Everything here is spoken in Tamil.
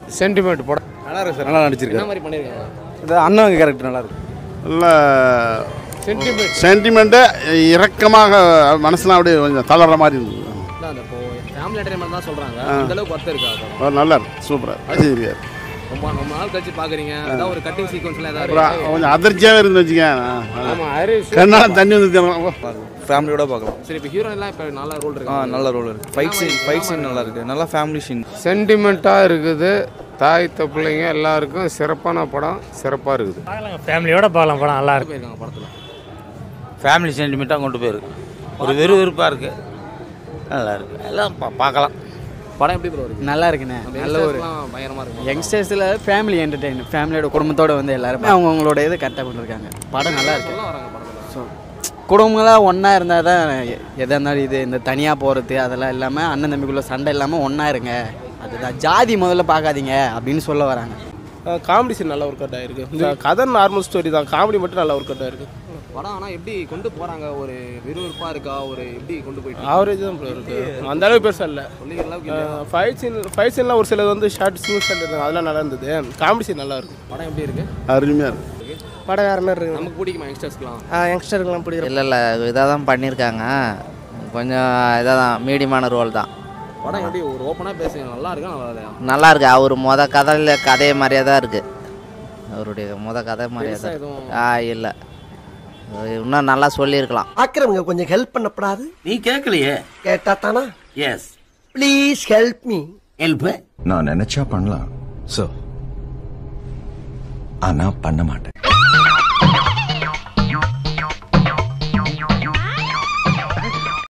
சென்டிமெண்ட் படம் நல்லா இருக்கு சார் நல்லா என்ன நடிச்சிருக்காரு மாதிரி பண்ணிருக்காங்க இது அண்ணன் கேரக்டர் நல்லா இருக்கு நல்ல சென்டிமெண்ட் சென்டிமெண்ட்டு இறக்கமாக மனசுலாம் அப்படியே கொஞ்சம் தளர்ற மாதிரி இருந்தது இல்ல அந்த இப்போ ஃபேமிலி என்டர்டைன்மெண்ட் தான் சொல்றாங்க அந்த அளவுக்கு ஒர்த் இருக்கா படம் அவர் நல்லா இருக்கு சூப்பராக அஜய் இருக்கார் ரொம்ப ரொம்ப நாள் கழிச்சு பாக்குறீங்க அதான் ஒரு கட்டிங் சீக்வன்ஸ்ல ஏதாவது அப்புறம் கொஞ்சம் அதிர்ச்சியாகவே இருந்து வச்சுக்க ஆமாம் ஹரிஷ் கண்ணால தண்ணி வந்து ஃபேமிலியோட பார்க்கலாம் சரி இப்போ ஹீரோயின் எல்லாம் இப்போ நல்ல ரோல் ஆ இருக்கு நல்ல ரோல் இருக்கு ஃபைட் சீன் ஃபைட் சீன் நல்லா இருக்கு நல்லா ஃபேமிலி சீன் சென்டிமெண்ட்டாக இருக்குது தாய் பிள்ளைங்க எல்லாருக்கும் சிறப்பான படம் சிறப்பாக இருக்குது பார்க்கலாங்க ஃபேமிலியோட பார்க்கலாம் படம் நல்லா இருக்கு போயிருக்காங்க படத்துல ஃபேமிலி சென்டிமெண்ட்டாக கொண்டு போயிருக்கு ஒரு விறுவிறுப்பாக இருக்குது நல்லா இருக்கு எல்லாம் பா பார்க்கலாம் படம் எப்படி ப்ரோ இருக்கு நல்லா இருக்குண்ணே நம்ம நல்ல ஒரு youngsters-லாம் பயங்கரமா இருக்கு யங்ஸ்டர்ஸில் ஃபேமிலி என்டர்டெயின் ஃபேமிலியோட குடும்பத்தோட வந்து எல்லாருமே அவங்கவுங்களோட இது கரெக்டாக பண்ணிருக்காங்க படம் நல்லா இருக்கு சொல்ல வராங்க படத்துல ஸோ குடும்பங்களாக ஒன்றா இருந்தால் தான் எதாக இருந்தாலும் இது இந்த தனியாக போகிறது அதெல்லாம் இல்லாமல் அண்ணன் தம்பிக்குள்ளே சண்டை இல்லாமல் ஒன்றா இருங்க அதுதான் ஜாதி முதல்ல பார்க்காதீங்க அப்படின்னு சொல்ல வராங்க காமெடி சீன் நல்லா ஒர்க் அவுட் ஆயிருக்கு இந்த கதை நார்மல் ஸ்டோரி தான் காமெடி மட்டும் நல்லா ஒர்க் அவுட் ஆயிருக்கு படம் ஆனா எப்படி கொண்டு போறாங்க ஒரு விறுவிறுப்பா இருக்கா ஒரு எப்படி கொண்டு போயிட்டு ஆவரேஜ் தான் ப்ரோ இருக்கு அந்த அளவுக்கு பெருசாக இல்லை சொல்லிக்கிற அளவுக்கு இல்லையா? ஃபைட் சீன் ஃபைட் சீன்லாம் ஒரு சிலது வந்து ஷார்ட் ஸ்மூத் ஷார்ட் இருந்தது அதெல்லாம் நல்லா இருந்தது காமெடி சீன் நல்லா இருக்கு படம் எப்படி இருக்கு அருமையாக இருக்கு படம் வேறு மாதிரி இருக்கு நமக்கு பிடிக்குமா யங்ஸ்டர்ஸ்க்குலாம் யங்ஸ்டருக்குலாம் பிடிக்கும் இல்லை இல்லை இதாக தான் பண்ணியிருக்காங்க கொஞ்சம் இதாக தான் மீடியமான ரோல் தான் படம் எப்படி ஒரு ஓப்பனா பேசுங்க நல்லா இருக்கா நல்லா இல்லையா நல்லா இருக்கு அவர் மொத கதையில் கதையை மாதிரியே தான் இருக்கு அவருடைய மொத கதை மாதிரியே பெருசா தான் எதுவும் ஆ இல்லை இன்னும் நல்லா சொல்லியிருக்கலாம் ஆக்கிரமிங்க கொஞ்சம் ஹெல்ப் பண்ணப்படாது நீ கேட்கலையே கேட்டா தானா yes please help me help நான் நினைச்சா பண்ணலாம் சோ ஆனா பண்ண மாட்டேன்